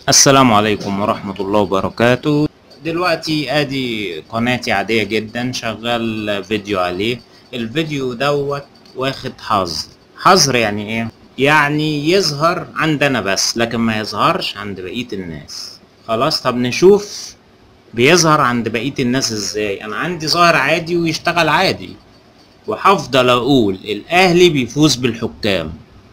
السلام عليكم ورحمة الله وبركاته دلوقتي ادي قناتي عادية جدا شغال فيديو عليه الفيديو دوت واخد حظر حظر يعني ايه يعني يظهر عندنا بس لكن ما يظهرش عند بقية الناس خلاص طب نشوف بيظهر عند بقية الناس ازاي انا عندي ظاهر عادي ويشتغل عادي وهفضل اقول الاهلي بيفوز بالحكام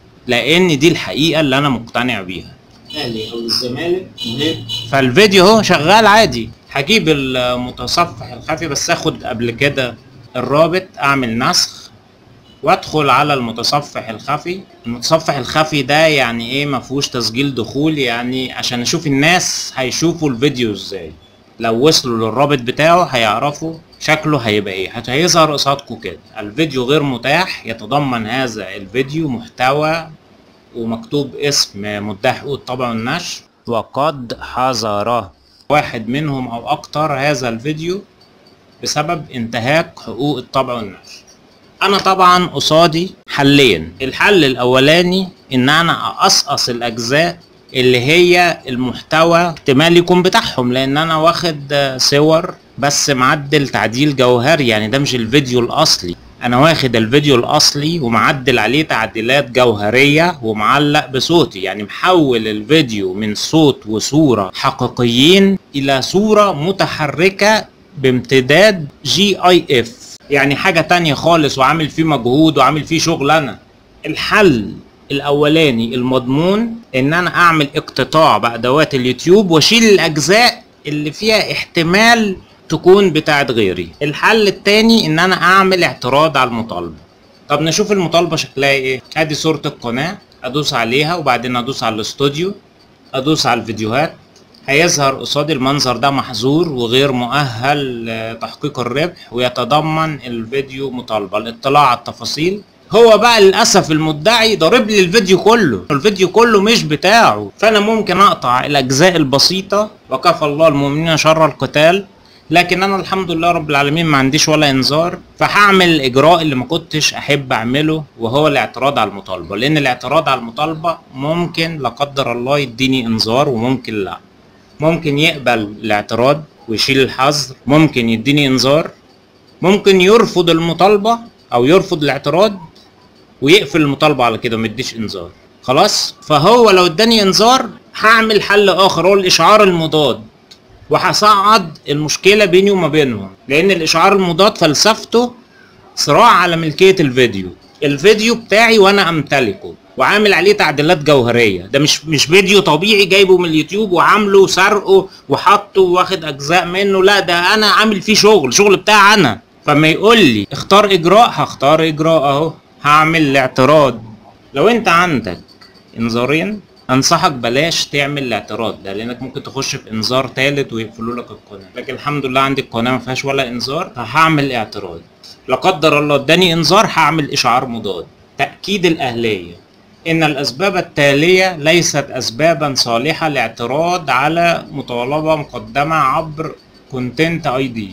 لان دي الحقيقة اللي انا مقتنع بيها الاهلي او الزمالك مهم فالفيديو اهو شغال عادي هجيب المتصفح الخفي بس اخد قبل كده الرابط اعمل نسخ وادخل على المتصفح الخفي المتصفح الخفي ده يعني ايه مفهوش تسجيل دخول يعني عشان اشوف الناس هيشوفوا الفيديو ازاي لو وصلوا للرابط بتاعه هيعرفوا شكله هيبقى ايه هيظهر قصادكم كده الفيديو غير متاح يتضمن هذا الفيديو محتوى ومكتوب اسم مدعي حقوق الطبع والنشر وقد حظر واحد منهم او اكتر هذا الفيديو بسبب انتهاك حقوق الطبع والنشر انا طبعا قصادي حلين الحل الاولاني ان انا اقصقص الاجزاء اللي هي المحتوى احتمال يكون بتاعهم لان انا واخد صور بس معدل تعديل جوهري يعني ده مش الفيديو الاصلي انا واخد الفيديو الاصلي ومعدل عليه تعديلات جوهرية ومعلق بصوتي يعني محول الفيديو من صوت وصورة حقيقيين الى صورة متحركة بامتداد جي اي اف يعني حاجة تانية خالص وعامل فيه مجهود وعامل فيه شغل انا الحل الاولاني المضمون ان انا اعمل اقتطاع بادوات اليوتيوب واشيل الاجزاء اللي فيها احتمال تكون بتاعت غيري الحل التاني ان انا اعمل اعتراض على المطالبة طب نشوف المطالبة شكلها ايه ادي صورة القناة ادوس عليها وبعدين ادوس على الاستوديو ادوس على الفيديوهات هيظهر قصادي المنظر ده محظور وغير مؤهل لتحقيق الربح ويتضمن الفيديو مطالبة الاطلاع على التفاصيل هو بقى للاسف المدعي ضارب لي الفيديو كله الفيديو كله مش بتاعه فانا ممكن اقطع الاجزاء البسيطة وكفى الله المؤمنين شر القتال لكن انا الحمد لله رب العالمين ما عنديش ولا انذار فهعمل الاجراء اللي ما كنتش احب اعمله وهو الاعتراض على المطالبه لان الاعتراض على المطالبه ممكن لا قدر الله يديني انذار وممكن لا ممكن يقبل الاعتراض ويشيل الحظر ممكن يديني انذار ممكن يرفض المطالبه او يرفض الاعتراض ويقفل المطالبه على كده وما يديش انذار خلاص فهو لو اداني انذار هعمل حل اخر هو الاشعار المضاد وهصعد المشكلة بيني وما بينهم لأن الإشعار المضاد فلسفته صراع على ملكية الفيديو الفيديو بتاعي وأنا أمتلكه وعامل عليه تعديلات جوهرية ده مش مش فيديو طبيعي جايبه من اليوتيوب وعامله سرقه وحطه واخد أجزاء منه لا ده أنا عامل فيه شغل شغل بتاع أنا فما يقول لي اختار إجراء هختار إجراء أهو هعمل الاعتراض لو أنت عندك إنذارين انصحك بلاش تعمل الاعتراض ده لانك ممكن تخش في انذار تالت ويقفلوا لك القناه لكن الحمد لله عندي القناه ما فيهاش ولا انذار فهعمل اعتراض لا قدر الله اداني انذار هعمل اشعار مضاد تاكيد الاهليه ان الاسباب التاليه ليست اسبابا صالحه لاعتراض على مطالبه مقدمه عبر كونتنت اي دي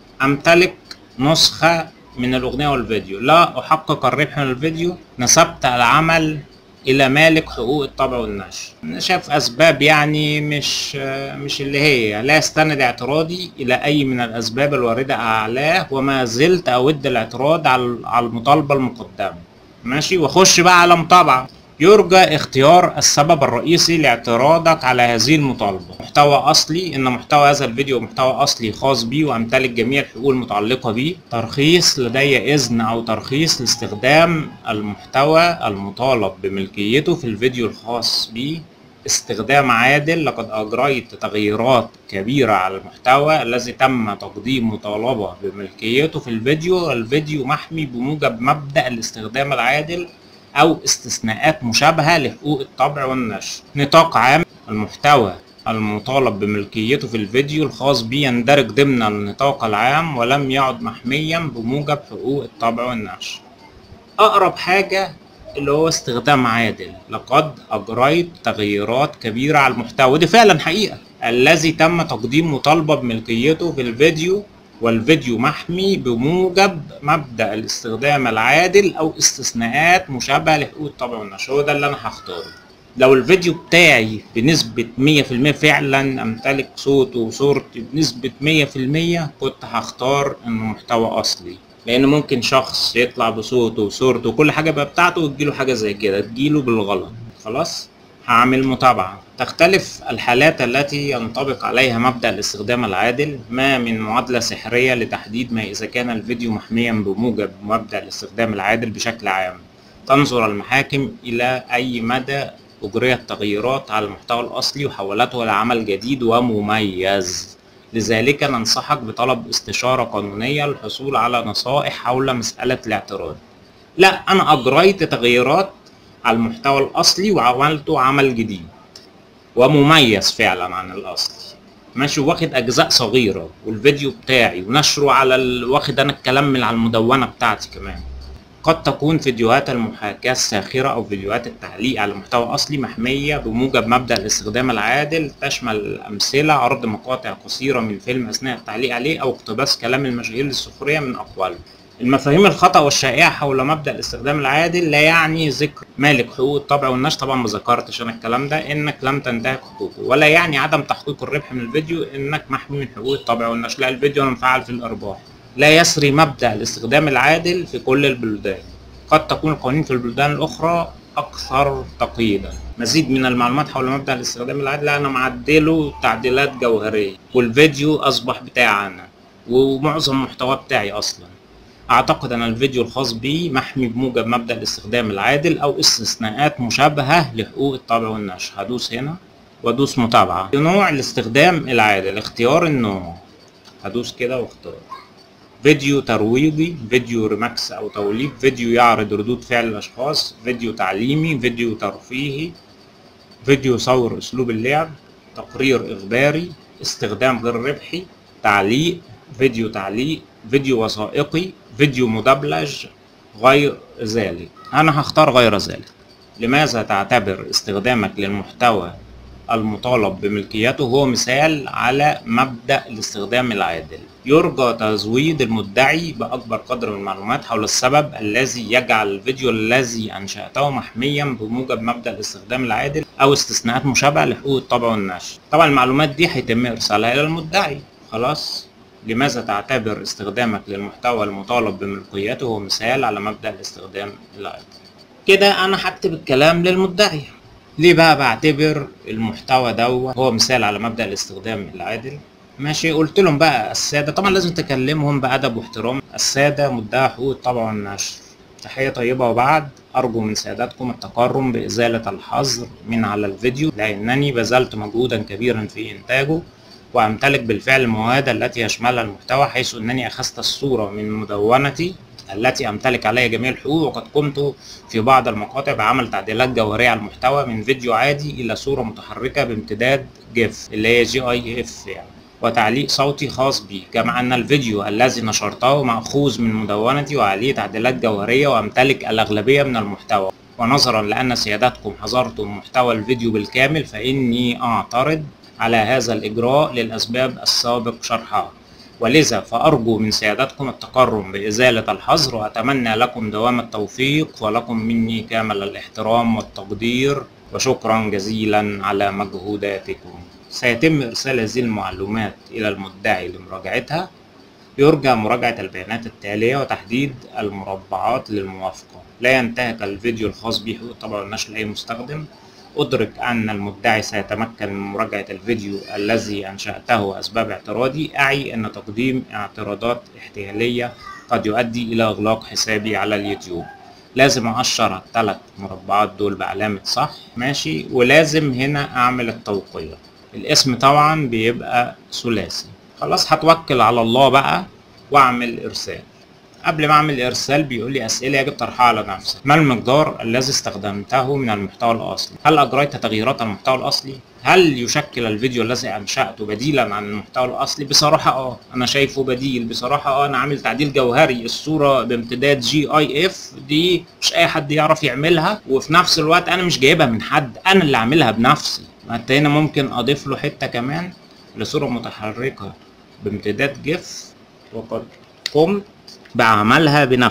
امتلك نسخه من الاغنيه والفيديو لا احقق الربح من الفيديو نسبت العمل الى مالك حقوق الطبع والنشر انا شايف اسباب يعني مش مش اللي هي لا يستند اعتراضي الى اي من الاسباب الوارده اعلاه وما زلت اود الاعتراض على على المطالبه المقدمه ماشي واخش بقى على متابعه يرجى اختيار السبب الرئيسي لاعتراضك على هذه المطالبة محتوى أصلي إن محتوى هذا الفيديو محتوى أصلي خاص بي وأمتلك جميع الحقوق المتعلقة به ترخيص لدي إذن أو ترخيص لاستخدام المحتوى المطالب بملكيته في الفيديو الخاص بي استخدام عادل لقد أجريت تغييرات كبيرة على المحتوى الذي تم تقديم مطالبة بملكيته في الفيديو الفيديو محمي بموجب مبدأ الاستخدام العادل أو استثناءات مشابهة لحقوق الطبع والنشر نطاق عام المحتوى المطالب بملكيته في الفيديو الخاص به يندرج ضمن النطاق العام ولم يعد محميا بموجب حقوق الطبع والنشر أقرب حاجة اللي هو استخدام عادل لقد أجريت تغييرات كبيرة على المحتوى ودي فعلا حقيقة الذي تم تقديم مطالبة بملكيته في الفيديو والفيديو محمي بموجب مبدأ الاستخدام العادل أو استثناءات مشابهة لحقوق الطبع والنشر هو ده اللي أنا هختاره لو الفيديو بتاعي بنسبة 100% فعلا امتلك صوت وصورتي بنسبة 100% كنت هختار انه محتوى اصلي لان ممكن شخص يطلع بصوته وصورته وكل حاجة بقى بتاعته وتجيله حاجة زي كده تجيله بالغلط خلاص هعمل متابعة تختلف الحالات التي ينطبق عليها مبدأ الاستخدام العادل ما من معادلة سحرية لتحديد ما إذا كان الفيديو محميا بموجب مبدأ الاستخدام العادل بشكل عام تنظر المحاكم إلى أي مدى أجريت تغييرات على المحتوى الأصلي وحولته إلى عمل جديد ومميز لذلك ننصحك بطلب استشارة قانونية للحصول على نصائح حول مسألة الاعتراض لا أنا أجريت تغييرات على المحتوى الأصلي وعملته عمل جديد ومميز فعلا عن الأصل ماشي واخد أجزاء صغيرة والفيديو بتاعي ونشره على ال... واخد أنا الكلام من على المدونة بتاعتي كمان قد تكون فيديوهات المحاكاة الساخرة أو فيديوهات التعليق على محتوى أصلي محمية بموجب مبدأ الاستخدام العادل تشمل أمثلة عرض مقاطع قصيرة من فيلم أثناء التعليق عليه أو اقتباس كلام المشاهير للسخرية من أقوالهم المفاهيم الخطأ والشائعة حول مبدأ الاستخدام العادل لا يعني ذكر مالك حقوق الطبع والنشر طبعا ما ذكرتش انا الكلام ده انك لم تنتهك حقوقه ولا يعني عدم تحقيق الربح من الفيديو انك محمي من حقوق الطبع والنشر لا الفيديو انا مفعل في الارباح لا يسري مبدأ الاستخدام العادل في كل البلدان قد تكون القوانين في البلدان الأخرى أكثر تقييدا مزيد من المعلومات حول مبدأ الاستخدام العادل أنا معدله تعديلات جوهرية والفيديو أصبح بتاعي أنا ومعظم المحتوى بتاعي أصلا أعتقد أن الفيديو الخاص بي محمي بموجب مبدأ الاستخدام العادل أو استثناءات مشابهة لحقوق الطبع والنشر هدوس هنا وادوس متابعة نوع الاستخدام العادل اختيار النوع هدوس كده واختار فيديو ترويجي فيديو ريماكس او توليف فيديو يعرض ردود فعل الاشخاص فيديو تعليمي فيديو ترفيهي فيديو صور اسلوب اللعب تقرير اخباري استخدام غير ربحي تعليق فيديو تعليق فيديو وثائقي فيديو مدبلج غير ذلك انا هختار غير ذلك لماذا تعتبر استخدامك للمحتوى المطالب بملكيته هو مثال على مبدأ الاستخدام العادل يرجى تزويد المدعي بأكبر قدر من المعلومات حول السبب الذي يجعل الفيديو الذي أنشأته محميا بموجب مبدأ الاستخدام العادل أو استثناءات مشابهة لحقوق الطبع والنشر طبعا المعلومات دي هيتم إرسالها إلى المدعي خلاص لماذا تعتبر استخدامك للمحتوى المطالب بملكيته هو مثال على مبدأ الاستخدام العادل كده أنا هكتب الكلام للمدعي ليه بقى بعتبر المحتوى ده هو مثال على مبدأ الاستخدام العادل ماشي قلت لهم بقى السادة طبعا لازم تكلمهم بأدب واحترام السادة مدعي حقوق الطبع والنشر تحية طيبة وبعد أرجو من سادتكم التكرم بإزالة الحظر من على الفيديو لأنني بذلت مجهودا كبيرا في إنتاجه وأمتلك بالفعل المواد التي يشملها المحتوى حيث أنني أخذت الصورة من مدونتي التي أمتلك عليها جميع الحقوق وقد قمت في بعض المقاطع بعمل تعديلات جوهرية على المحتوى من فيديو عادي إلى صورة متحركة بامتداد جيف اللي هي جي اي اف يعني وتعليق صوتي خاص بي كما أن الفيديو الذي نشرته مأخوذ من مدونتي وعليه تعديلات جوهرية وأمتلك الأغلبية من المحتوى ونظرا لأن سيادتكم حظرتم محتوى الفيديو بالكامل فإني أعترض على هذا الإجراء للأسباب السابق شرحها ولذا فأرجو من سيادتكم التكرم بإزالة الحظر وأتمنى لكم دوام التوفيق ولكم مني كامل الاحترام والتقدير وشكرا جزيلا على مجهوداتكم سيتم إرسال هذه المعلومات إلى المدعي لمراجعتها يرجى مراجعة البيانات التالية وتحديد المربعات للموافقة لا ينتهك الفيديو الخاص به حقوق الطبع والنشر لأي مستخدم أدرك أن المدعي سيتمكن من مراجعة الفيديو الذي أنشأته أسباب اعتراضي أعي أن تقديم اعتراضات احتيالية قد يؤدي إلى إغلاق حسابي على اليوتيوب لازم أقشر الثلاث مربعات دول بعلامة صح ماشي ولازم هنا أعمل التوقيع الاسم طبعا بيبقى ثلاثي خلاص هتوكل على الله بقى واعمل ارسال قبل ما اعمل ارسال بيقول لي اسئله يجب طرحها على نفسك ما المقدار الذي استخدمته من المحتوى الاصلي هل اجريت تغييرات على المحتوى الاصلي هل يشكل الفيديو الذي انشاته بديلا عن المحتوى الاصلي بصراحه اه انا شايفه بديل بصراحه اه انا عامل تعديل جوهري الصوره بامتداد جي اي اف دي مش اي حد يعرف يعملها وفي نفس الوقت انا مش جايبها من حد انا اللي عاملها بنفسي حتى هنا ممكن اضيف له حته كمان لصوره متحركه بامتداد جيف وقد قمت بعملها بنفسي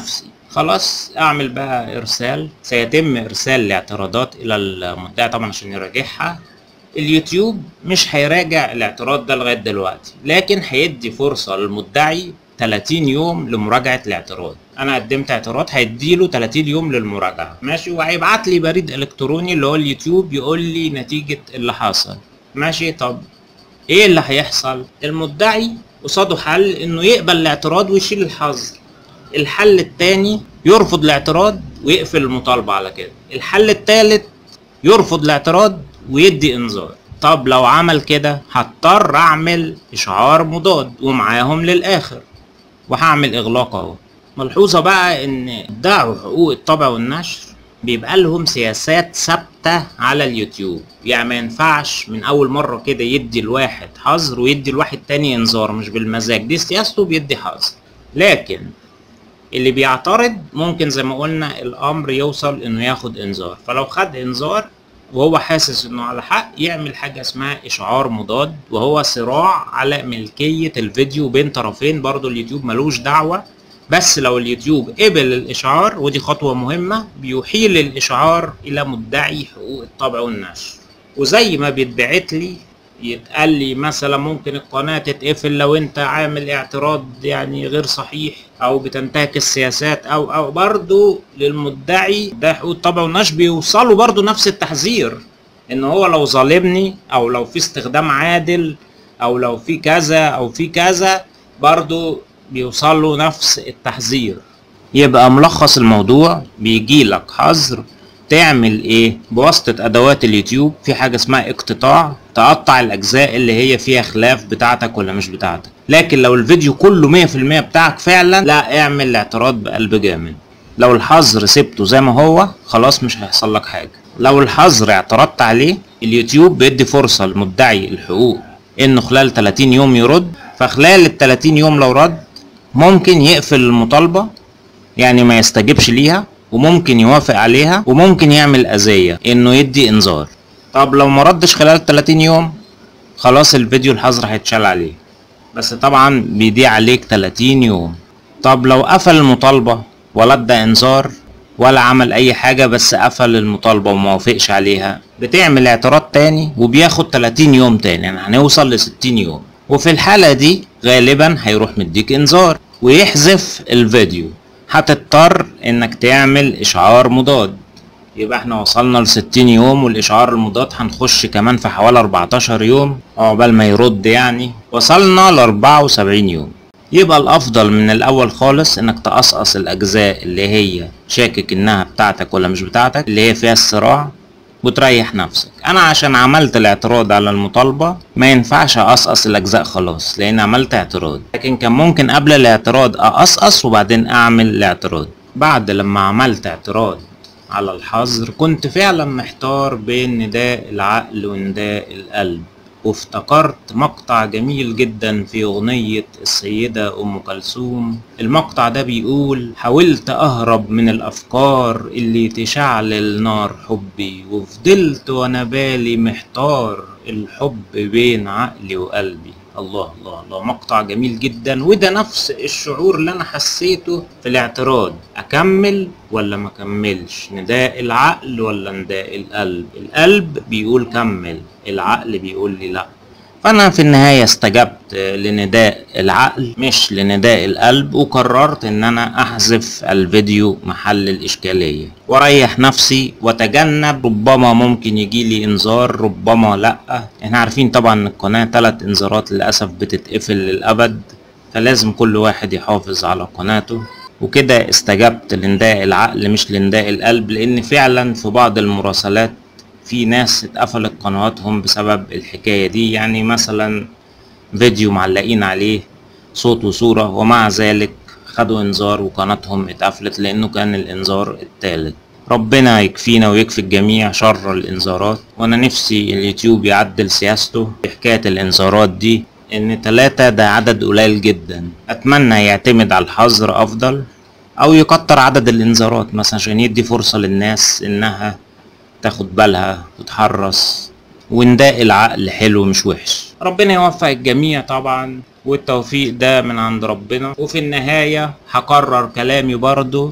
خلاص اعمل بقى ارسال سيتم ارسال الاعتراضات الى المدعي طبعا عشان يراجعها اليوتيوب مش هيراجع الاعتراض ده لغايه دلوقتي لكن هيدي فرصه للمدعي 30 يوم لمراجعه الاعتراض انا قدمت اعتراض هيديله 30 يوم للمراجعه ماشي وهيبعت لي بريد الكتروني اللي هو اليوتيوب يقول لي نتيجه اللي حصل ماشي طب ايه اللي هيحصل المدعي قصاده حل انه يقبل الاعتراض ويشيل الحظر الحل التاني يرفض الاعتراض ويقفل المطالبة على كده الحل التالت يرفض الاعتراض ويدي انذار طب لو عمل كده هضطر اعمل اشعار مضاد ومعاهم للاخر وهعمل اغلاق اهو ملحوظة بقى ان دعوا حقوق الطبع والنشر بيبقى لهم سياسات ثابتة على اليوتيوب يعني ما ينفعش من اول مرة كده يدي الواحد حظر ويدي الواحد تاني انذار مش بالمزاج دي سياسته بيدي حظر لكن اللي بيعترض ممكن زي ما قلنا الامر يوصل انه ياخد انذار فلو خد انذار وهو حاسس انه على حق يعمل حاجة اسمها اشعار مضاد وهو صراع على ملكية الفيديو بين طرفين برضو اليوتيوب ملوش دعوة بس لو اليوتيوب قبل الاشعار ودي خطوة مهمة بيحيل الاشعار الى مدعي حقوق الطبع والنشر وزي ما بيتبعت لي يتقال لي مثلا ممكن القناة تتقفل لو انت عامل اعتراض يعني غير صحيح او بتنتهك السياسات او او برضو للمدعي ده حقوق الطبع والنشر بيوصلوا برضو نفس التحذير ان هو لو ظالمني او لو في استخدام عادل او لو في كذا او في كذا برضو بيوصل له نفس التحذير يبقى ملخص الموضوع بيجي لك حظر تعمل ايه بواسطة ادوات اليوتيوب في حاجة اسمها اقتطاع تقطع الاجزاء اللي هي فيها خلاف بتاعتك ولا مش بتاعتك لكن لو الفيديو كله مية في المية بتاعك فعلا لا اعمل الاعتراض بقلب جامد لو الحظر سبته زي ما هو خلاص مش هيحصل لك حاجة لو الحظر اعترضت عليه اليوتيوب بيدي فرصة لمدعي الحقوق انه خلال 30 يوم يرد فخلال ال 30 يوم لو رد ممكن يقفل المطالبة يعني ما يستجيبش ليها وممكن يوافق عليها وممكن يعمل اذية انه يدي انذار طب لو ما ردش خلال 30 يوم خلاص الفيديو الحظر هيتشال عليه بس طبعا بيضيع عليك 30 يوم طب لو قفل المطالبة ولا ادى انذار ولا عمل اي حاجة بس قفل المطالبة وما وافقش عليها بتعمل اعتراض تاني وبياخد 30 يوم تاني يعني هنوصل ل 60 يوم وفي الحالة دي غالبا هيروح مديك انذار ويحذف الفيديو هتضطر انك تعمل اشعار مضاد يبقى احنا وصلنا ل 60 يوم والاشعار المضاد هنخش كمان في حوالي 14 يوم عقبال ما يرد يعني وصلنا ل 74 يوم يبقى الافضل من الاول خالص انك تقصقص الاجزاء اللي هي شاكك انها بتاعتك ولا مش بتاعتك اللي هي فيها الصراع وتريح نفسك انا عشان عملت الاعتراض على المطالبة ما ينفعش اقصقص الاجزاء خلاص لان عملت اعتراض لكن كان ممكن قبل الاعتراض اقصقص وبعدين اعمل الاعتراض بعد لما عملت اعتراض على الحظر كنت فعلا محتار بين نداء العقل ونداء القلب وافتكرت مقطع جميل جدا في أغنية السيدة أم كلثوم المقطع ده بيقول حاولت أهرب من الأفكار اللي تشعل نار حبي وفضلت وأنا بالي محتار الحب بين عقلي وقلبي الله الله الله مقطع جميل جدا وده نفس الشعور اللي انا حسيته في الاعتراض اكمل ولا ما اكملش نداء العقل ولا نداء القلب القلب بيقول كمل العقل بيقول لي لا فانا في النهايه استجبت لنداء العقل مش لنداء القلب وقررت ان انا احذف الفيديو محل الاشكاليه واريح نفسي واتجنب ربما ممكن يجيلي انذار ربما لا احنا عارفين طبعا القناه ثلاث انذارات للاسف بتتقفل للابد فلازم كل واحد يحافظ على قناته وكده استجبت لنداء العقل مش لنداء القلب لان فعلا في بعض المراسلات في ناس اتقفلت قنواتهم بسبب الحكاية دي يعني مثلا فيديو معلقين عليه صوت وصورة ومع ذلك خدوا انذار وقناتهم اتقفلت لانه كان الانذار التالت ربنا يكفينا ويكفي الجميع شر الانذارات وانا نفسي اليوتيوب يعدل سياسته في حكاية الانذارات دي ان تلاتة ده عدد قليل جدا اتمنى يعتمد على الحظر افضل او يكتر عدد الانذارات مثلا عشان يدي فرصة للناس انها تاخد بالها وتحرص ونداء العقل حلو مش وحش ربنا يوفق الجميع طبعا والتوفيق ده من عند ربنا وفي النهاية هكرر كلامي برضو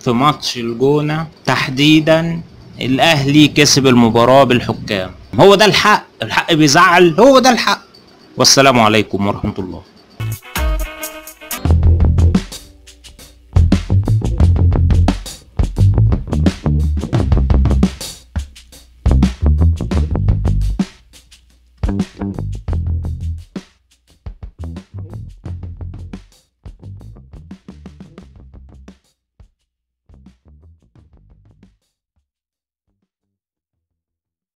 في ماتش الجونة تحديدا الاهلي كسب المباراة بالحكام هو ده الحق الحق بيزعل هو ده الحق والسلام عليكم ورحمة الله